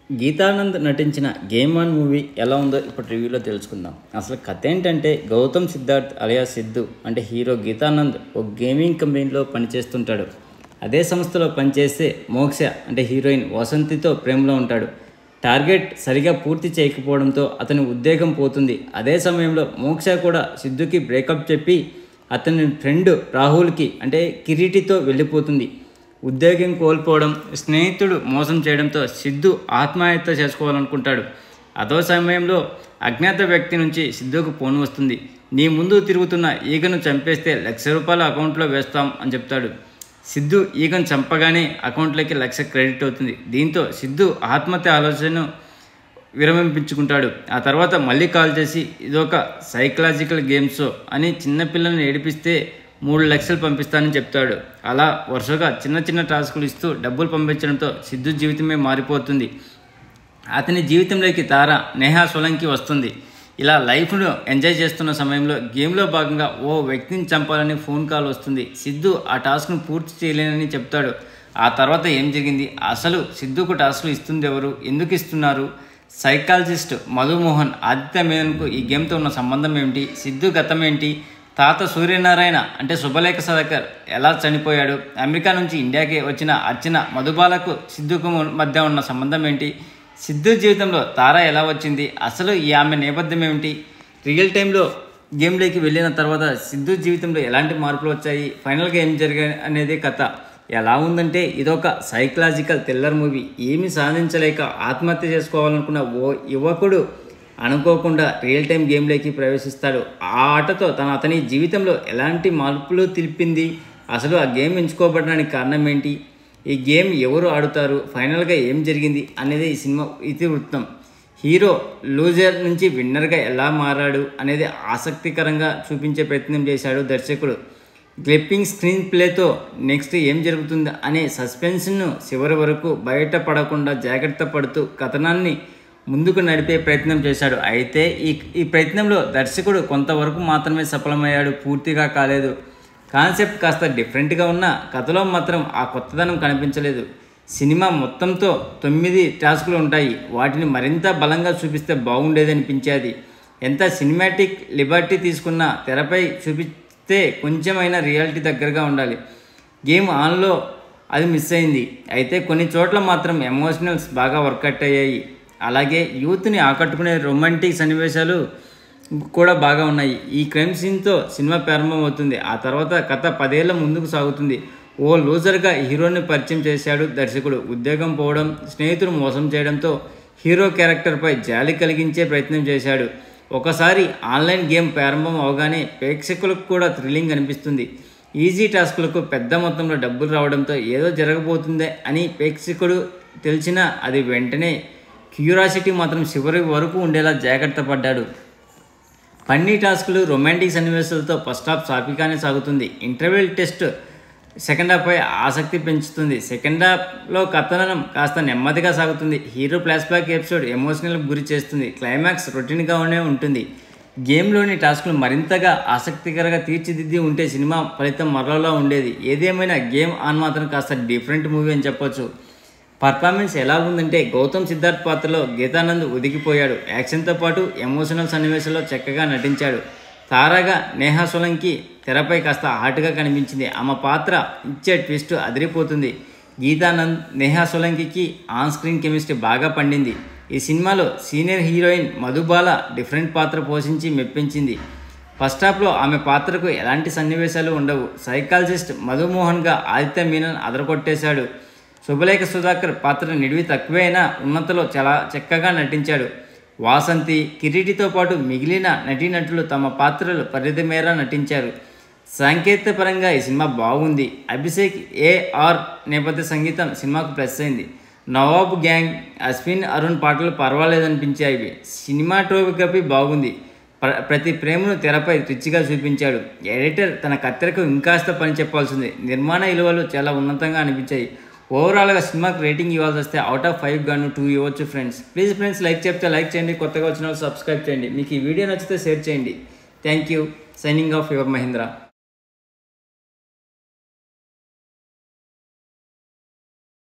గీతానంద్ నటించిన game on movie ఎలా ఉందో ఇప్పుడు రివ్యూలో తెలుసుకుందాం అసలు కథ ఏంటంటే గౌతమ్ సిద్ధార్థ్ అలియా సిద్ధు అంటే హీరో గీతానంద్ ఒక గేమింగ్ కంపెనీలో పనిచేస్తుంటాడు అదే సంస్థలో పనిచేస్తే మోక్ష అంటే హీరోయిన్ వసంతితో ప్రేమలో ఉంటాడు టార్గెట్ సరిగా పూర్తి చేయకపోవడంతో అతని ఉద్వేగం పోతుంది అదే సమయంలో మోక్ష కూడా సిద్ధుకి బ్రేకప్ చెప్పి అతని ఫ్రెండ్ రాహుల్కి అంటే కిరీటితో వెళ్ళిపోతుంది ఉద్యోగం కోల్పోవడం స్నేహితుడు మోసం చేయడంతో సిద్ధు ఆత్మహత్య చేసుకోవాలనుకుంటాడు అదో సమయంలో అజ్ఞాత వ్యక్తి నుంచి సిద్ధుకు ఫోన్ వస్తుంది నీ ముందు తిరుగుతున్న ఈగను చంపేస్తే లక్ష రూపాయల అకౌంట్లో వేస్తాం అని చెప్తాడు సిద్ధు ఈగను చంపగానే అకౌంట్లోకి లక్ష క్రెడిట్ అవుతుంది దీంతో సిద్ధు ఆత్మహత్య ఆలోచనను విరమింపించుకుంటాడు ఆ తర్వాత మళ్ళీ కాల్ చేసి ఇదొక సైకలాజికల్ గేమ్ షో అని చిన్నపిల్లల్ని ఏడిపిస్తే మూడు లక్షలు పంపిస్తానని చెప్తాడు అలా వరుసగా చిన్న చిన్న టాస్కులు ఇస్తూ డబ్బులు పంపించడంతో సిద్ధు జీవితమే మారిపోతుంది అతని జీవితంలోకి తార నేహా సోలంకి వస్తుంది ఇలా లైఫ్ను ఎంజాయ్ చేస్తున్న సమయంలో గేమ్లో భాగంగా ఓ వ్యక్తిని చంపాలని ఫోన్ కాల్ వస్తుంది సిద్ధు ఆ టాస్క్ను పూర్తి చేయలేనని చెప్తాడు ఆ తర్వాత ఏం జరిగింది అసలు సిద్ధుకు టాస్క్లు ఇస్తుంది ఎవరు ఎందుకు ఇస్తున్నారు సైకాలజిస్ట్ మధుమోహన్ ఆదిత్య మేనన్కు ఈ గేమ్తో ఉన్న సంబంధం ఏమిటి సిద్ధు గతం ఏంటి తాత సూర్యనారాయణ అంటే శుభలేఖ సదకర్ ఎలా చనిపోయాడు అమెరికా నుంచి ఇండియాకి వచ్చిన అర్చన మధుబాలకు సిద్ధుకు మధ్య ఉన్న సంబంధం ఏంటి సిద్ధు జీవితంలో తార ఎలా వచ్చింది అసలు ఈ ఆమె నేపథ్యం ఏమిటి రియల్ టైంలో గేమ్లోకి వెళ్ళిన తర్వాత సిద్ధు జీవితంలో ఎలాంటి మార్పులు వచ్చాయి ఫైనల్గా ఏం జరిగాయి అనేది కథ ఎలా ఉందంటే ఇదొక సైకలాజికల్ థ్రిల్లర్ మూవీ ఏమి సాధించలేక ఆత్మహత్య చేసుకోవాలనుకున్న ఓ యువకుడు అనుకోకుండా రియల్ టైం గేమ్లోకి ప్రవేశిస్తాడు ఆ ఆటతో తన అతని జీవితంలో ఎలాంటి మార్పులు తెలిపింది అసలు ఆ గేమ్ ఎంచుకోబడడానికి కారణం ఏంటి ఈ గేమ్ ఎవరు ఆడుతారు ఫైనల్గా ఏం జరిగింది అనేది ఈ సినిమా ఇతివృత్తం హీరో లూజర్ నుంచి విన్నర్గా ఎలా మారాడు అనేది ఆసక్తికరంగా చూపించే ప్రయత్నం చేశాడు దర్శకుడు గ్లిప్పింగ్ స్క్రీన్ ప్లేతో నెక్స్ట్ ఏం జరుగుతుంది అనే సస్పెన్స్ను చివరి వరకు బయటపడకుండా జాగ్రత్త పడుతూ కథనాన్ని ముందుకు నడిపే ప్రయత్నం చేశాడు అయితే ఈ ఈ ప్రయత్నంలో దర్శకుడు కొంతవరకు మాత్రమే సఫలమయ్యాడు పూర్తిగా కాలేదు కాన్సెప్ట్ కాస్త డిఫరెంట్గా ఉన్న కథలో మాత్రం ఆ కొత్తదనం కనిపించలేదు సినిమా మొత్తంతో తొమ్మిది టాస్కులు ఉంటాయి వాటిని మరింత బలంగా చూపిస్తే బాగుండేది అనిపించేది ఎంత సినిమాటిక్ లిబర్టీ తీసుకున్నా తెరపై చూపిస్తే కొంచెమైనా రియాలిటీ దగ్గరగా ఉండాలి గేమ్ ఆన్లో అది మిస్ అయింది అయితే కొన్ని చోట్ల మాత్రం ఎమోషనల్స్ బాగా వర్కౌట్ అయ్యాయి అలాగే యూత్ని ఆకట్టుకునే రొమాంటిక్ సన్నివేశాలు కూడా బాగా ఉన్నాయి ఈ క్రైమ్ సీన్తో సినిమా ప్రారంభమవుతుంది ఆ తర్వాత కథ పదేళ్ల ముందుకు సాగుతుంది ఓ లూజర్గా హీరోని పరిచయం చేశాడు దర్శకుడు ఉద్యోగం పోవడం స్నేహితుడు మోసం చేయడంతో హీరో క్యారెక్టర్పై జాలి కలిగించే ప్రయత్నం చేశాడు ఒకసారి ఆన్లైన్ గేమ్ ప్రారంభం అవగానే ప్రేక్షకులకు కూడా థ్రిల్లింగ్ అనిపిస్తుంది ఈజీ టాస్కులకు పెద్ద మొత్తంలో డబ్బులు రావడంతో ఏదో జరగబోతుందే అని ప్రేక్షకుడు తెలిసినా అది వెంటనే క్యూరాసిటీ మాత్రం చివరి వరకు ఉండేలా జాగ్రత్త పడ్డాడు ఫన్నీ టాస్కులు రొమాంటిక్ సన్నివేశాలతో ఫస్ట్ హాఫ్ సాఫీగానే సాగుతుంది ఇంటర్వెల్ టెస్ట్ సెకండ్ హాఫ్పై ఆసక్తి పెంచుతుంది సెకండ్ హాఫ్లో కథనం కాస్త నెమ్మదిగా సాగుతుంది హీరో ఫ్లాష్బ్యాక్ ఎపిసోడ్ ఎమోషనల్ గురి చేస్తుంది క్లైమాక్స్ రొటీన్గానే ఉంటుంది గేమ్లోని టాస్కులు మరింతగా ఆసక్తికరంగా తీర్చిదిద్ది ఉంటే సినిమా ఫలితం మరోలా ఉండేది ఏదేమైనా గేమ్ ఆన్ మాత్రం కాస్త డిఫరెంట్ మూవీ అని చెప్పొచ్చు పర్ఫార్మెన్స్ ఎలా ఉందంటే గౌతమ్ సిద్ధార్థ్ పాత్రలో గీతానంద్ ఒదిగిపోయాడు యాక్షన్తో పాటు ఎమోషనల్ సన్నివేశాల్లో చక్కగా నటించాడు తారాగా నేహా సోలంకి తెరపై కాస్త హాట్గా కనిపించింది ఆమె పాత్ర ఇచ్చే ట్విస్ట్ అదిరిపోతుంది Geethanand Neha Solanki on screen chemistry బాగా పండింది ఈ సినిమాలో సీనియర్ హీరోయిన్ మధుబాల డిఫరెంట్ పాత్ర పోషించి మెప్పించింది ఫస్ట్ హాఫ్లో ఆమె పాత్రకు ఎలాంటి సన్నివేశాలు ఉండవు సైకాలజిస్ట్ మధుమోహన్గా ఆదిత్య మీనన్ అదరగొట్టేశాడు శుభలేఖ సుధాకర్ పాత్ర నిడివి తక్కువైనా ఉన్నతలో చాలా చక్కగా నటించాడు వాసంతి కిరీటితో పాటు మిగిలిన నటీనటులు తమ పాత్రలు పరిధి మేర నటించారు సాంకేతికపరంగా ఈ సినిమా బాగుంది అభిషేక్ ఏఆర్ నేపథ్య సంగీతం సినిమాకు ప్లస్ అయింది నవాబ్ గ్యాంగ్ అశ్విన్ అరుణ్ పాటలు పర్వాలేదనిపించాయి సినిమాటోగ్రఫీ బాగుంది ప్ర ప్రతి ప్రేమను తెరపై రిచ్గా చూపించాడు ఎడిటర్ తన కత్తెరకు ఇంకాస్త పని చెప్పాల్సింది నిర్మాణ విలువలు చాలా ఉన్నతంగా అనిపించాయి ఓవరాల్గా సినిమాకి రేటింగ్ ఇవ్వాల్సి వస్తే అవుట్ ఆఫ్ ఫైవ్ గాను టూ ఇవ్వచ్చు ఫ్రెండ్స్ ప్లీజ్ ఫ్రెండ్స్ లైక్ చెప్తే లైక్ చేయండి కొత్తగా వచ్చిన వాళ్ళు సబ్స్క్రైబ్ చేయండి మీకు ఈ వీడియో నచ్చితే షేర్ చేయండి thank you signing off your Mahindra